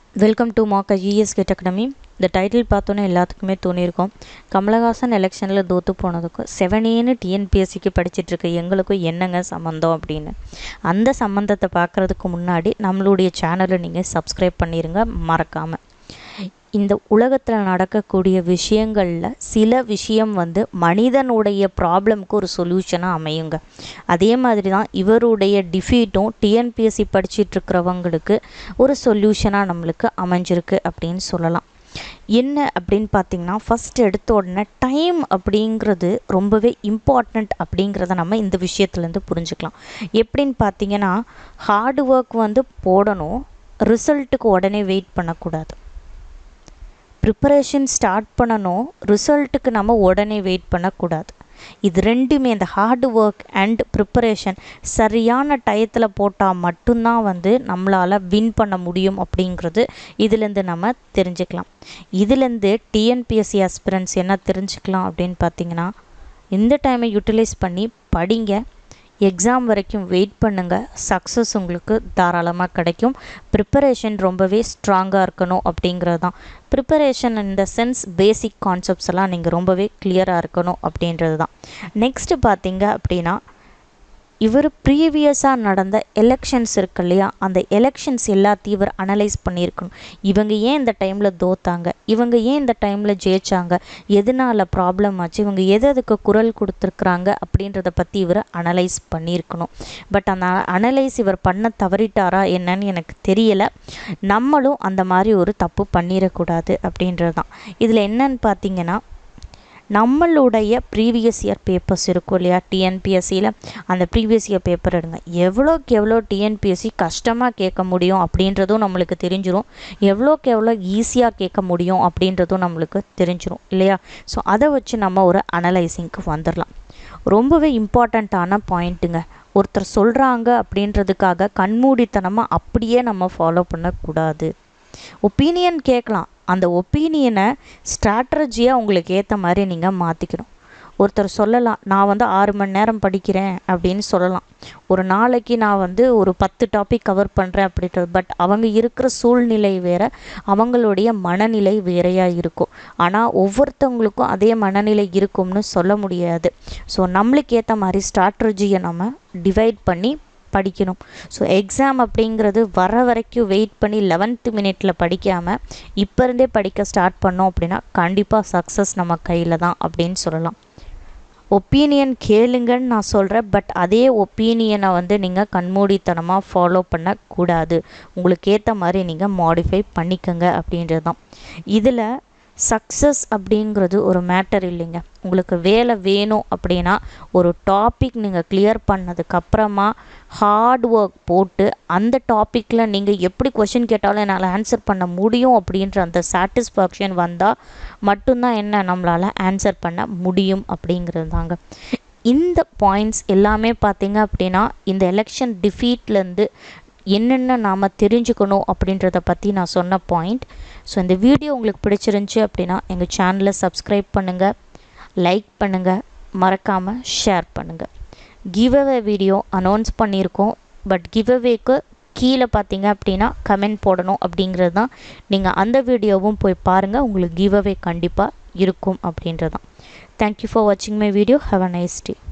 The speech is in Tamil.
வெல்கம் டு மாக்கா ஜிஎஸ்கேட் அகாடமி இந்த டைட்டில் பார்த்தோன்னே எல்லாத்துக்குமே தோணியிருக்கும் கமலஹாசன் எலெக்ஷனில் தோற்று போனதுக்கும் செவனேன்னு டிஎன்பிஎஸ்சிக்கு படிச்சுட்டு இருக்க எங்களுக்கும் என்னங்க சம்மந்தம் அப்படின்னு அந்த சம்மந்தத்தை பார்க்குறதுக்கு முன்னாடி நம்மளுடைய சேனலை நீங்கள் சப்ஸ்கிரைப் பண்ணிடுங்க மறக்காமல் இந்த உலகத்தில் நடக்கக்கூடிய விஷயங்களில் சில விஷயம் வந்து மனிதனுடைய ப்ராப்ளம்க்கு ஒரு சொல்யூஷனாக அமையுங்க அதே மாதிரி தான் இவருடைய டிஃபீட்டும் டிஎன்பிஎஸ்சி படிச்சுட்டு இருக்கிறவங்களுக்கு ஒரு சொல்யூஷனாக நம்மளுக்கு அமைஞ்சிருக்கு அப்படின்னு சொல்லலாம் என்ன அப்படின்னு பார்த்தீங்கன்னா ஃபஸ்ட் எடுத்த உடனே டைம் அப்படிங்கிறது ரொம்பவே இம்பார்ட்டண்ட் அப்படிங்கிறத நம்ம இந்த விஷயத்துலேருந்து புரிஞ்சுக்கலாம் எப்படின்னு பார்த்தீங்கன்னா ஹார்ட் ஒர்க் வந்து போடணும் ரிசல்ட்டுக்கு உடனே வெயிட் பண்ணக்கூடாது ப்ரிப்பரேஷன் ஸ்டார்ட் பண்ணணும் ரிசல்ட்டுக்கு நம்ம உடனே வெயிட் பண்ணக்கூடாது இது ரெண்டுமே இந்த ஹார்ட் ஒர்க் அண்ட் ப்ரிப்பரேஷன் சரியான டயத்தில் போட்டால் மட்டும்தான் வந்து நம்மளால் வின் பண்ண முடியும் அப்படிங்கிறது இதுலேருந்து நம்ம தெரிஞ்சுக்கலாம் இதுலேருந்து டிஎன்பிஎஸ்சி ஆஸ்பிரன்ஸ் என்ன தெரிஞ்சுக்கலாம் அப்படின்னு பார்த்தீங்கன்னா இந்த டைமை யூட்டிலைஸ் பண்ணி படிங்க எக்ஸாம் வரைக்கும் வெயிட் பண்ணுங்கள் சக்ஸஸ் உங்களுக்கு தாராளமாக கிடைக்கும் ப்ரிப்பரேஷன் ரொம்பவே ஸ்ட்ராங்காக இருக்கணும் அப்படிங்கிறது தான் ப்ரிப்பரேஷன் இந்த சென்ஸ் பேசிக் கான்செப்ட்ஸ் எல்லாம் நீங்கள் ரொம்பவே கிளியராக இருக்கணும் அப்படின்றது தான் நெக்ஸ்ட்டு பார்த்தீங்க அப்படின்னா இவர் ப்ரீவியஸாக நடந்த எலெக்ஷன்ஸ் இருக்கு இல்லையா அந்த எலெக்ஷன்ஸ் எல்லாத்தையும் இவர் அனலைஸ் பண்ணியிருக்கணும் இவங்க ஏன் இந்த டைமில் தோத்தாங்க இவங்க ஏன் இந்த டைமில் ஜெயிச்சாங்க எதனால் ப்ராப்ளம் ஆச்சு இவங்க எது அதுக்கு குரல் கொடுத்துருக்குறாங்க அப்படின்றத பற்றி இவர் அனலைஸ் பண்ணியிருக்கணும் பட் அந்த அனலைஸ் இவர் பண்ண தவறிட்டாரா என்னன்னு எனக்கு தெரியலை நம்மளும் அந்த மாதிரி ஒரு தப்பு பண்ணிடக்கூடாது அப்படின்றது தான் இதில் என்னன்னு பார்த்தீங்கன்னா நம்மளுடைய ப்ரீவியஸ் இயர் பேப்பர்ஸ் இருக்கும் இல்லையா டிஎன்பிஎஸ்சியில் அந்த ப்ரீவியஸ் இயர் பேப்பர் எடுங்க எவ்வளோக்கு எவ்வளோ டிஎன்பிஎஸ்சி கஷ்டமாக கேட்க முடியும் அப்படின்றதும் நம்மளுக்கு தெரிஞ்சிடும் எவ்வளோக்கு எவ்வளோ ஈஸியாக கேட்க முடியும் அப்படின்றதும் நம்மளுக்கு தெரிஞ்சிடும் இல்லையா ஸோ அதை வச்சு நம்ம ஒரு அனலைசிங்க்கு வந்துடலாம் ரொம்பவே இம்பார்ட்டண்ட்டான பாயிண்ட்டுங்க ஒருத்தர் சொல்கிறாங்க அப்படின்றதுக்காக கண்மூடித்தனமாக அப்படியே நம்ம ஃபாலோ பண்ணக்கூடாது ஒப்பீனியன் கேட்கலாம் அந்த ஒப்பீனியனை ஸ்ட்ராட்டஜியாக உங்களுக்கு ஏற்ற மாதிரி நீங்கள் மாற்றிக்கணும் ஒருத்தர் சொல்லலாம் நான் வந்து ஆறு மணி நேரம் படிக்கிறேன் அப்படின்னு சொல்லலாம் ஒரு நாளைக்கு நான் வந்து ஒரு பத்து டாபிக் கவர் பண்ணுறேன் அப்படின்றது பட் அவங்க இருக்கிற சூழ்நிலை வேறு அவங்களுடைய மனநிலை வேறையாக இருக்கும் ஆனால் ஒவ்வொருத்தவங்களுக்கும் அதே மனநிலை இருக்கும்னு சொல்ல முடியாது ஸோ நம்மளுக்கு ஏற்ற மாதிரி ஸ்ட்ராட்டஜியை நம்ம டிவைட் பண்ணி படிக்கணும் ஸோ எக்ஸாம் அப்படிங்கிறது வர வரைக்கும் வெயிட் பண்ணி லெவன்த்து மினிட்ல படிக்காமல் இப்போ இருந்தே படிக்க ஸ்டார்ட் பண்ணோம் அப்படின்னா கண்டிப்பாக சக்ஸஸ் நம்ம கையில் தான் அப்படின்னு சொல்லலாம் ஒப்பீனியன் கேளுங்கன்னு நான் சொல்கிறேன் பட் அதே ஒப்பீனியனை வந்து நீங்கள் கண்மூடித்தனமாக ஃபாலோ பண்ணக்கூடாது உங்களுக்கு ஏற்ற மாதிரி நீங்கள் மாடிஃபை பண்ணிக்கோங்க அப்படின்றது தான் இதில் சக்ஸஸ் அப்படிங்கிறது ஒரு மேட்டர் இல்லைங்க உங்களுக்கு வேலை வேணும் அப்படின்னா ஒரு டாபிக் நீங்கள் கிளியர் பண்ணதுக்கப்புறமா ஹார்ட் ஒர்க் போட்டு அந்த டாப்பிக்கில் நீங்கள் எப்படி கொஷின் கேட்டாலும் என்னால் ஆன்சர் பண்ண முடியும் அப்படின்ற அந்த சாட்டிஸ்ஃபேக்ஷன் வந்தால் மட்டும்தான் என்ன நம்மளால் ஆன்சர் பண்ண முடியும் அப்படிங்கிறது தாங்க இந்த பாயிண்ட்ஸ் எல்லாமே பார்த்தீங்க அப்படின்னா இந்த எலெக்ஷன் டிஃபீட்லேருந்து என்னென்ன நாம் தெரிஞ்சுக்கணும் அப்படின்றத பற்றி நான் சொன்ன பாயிண்ட் ஸோ இந்த வீடியோ உங்களுக்கு பிடிச்சிருந்துச்சி அப்படின்னா எங்கள் சேனலை சப்ஸ்கிரைப் பண்ணுங்கள் லைக் பண்ணுங்கள் மறக்காமல் ஷேர் பண்ணுங்கள் கிவ் அவே வீடியோ அனௌன்ஸ் பண்ணியிருக்கோம் பட் கிவ் அவேக்கு கீழே பார்த்தீங்க அப்படின்னா கமெண்ட் போடணும் அப்படிங்கிறது தான் நீங்கள் அந்த வீடியோவும் போய் பாருங்கள் உங்களுக்கு கிவ் அவே கண்டிப்பாக இருக்கும் அப்படின்றது தான் தேங்க்யூ ஃபார் வாட்சிங் my video have a nice day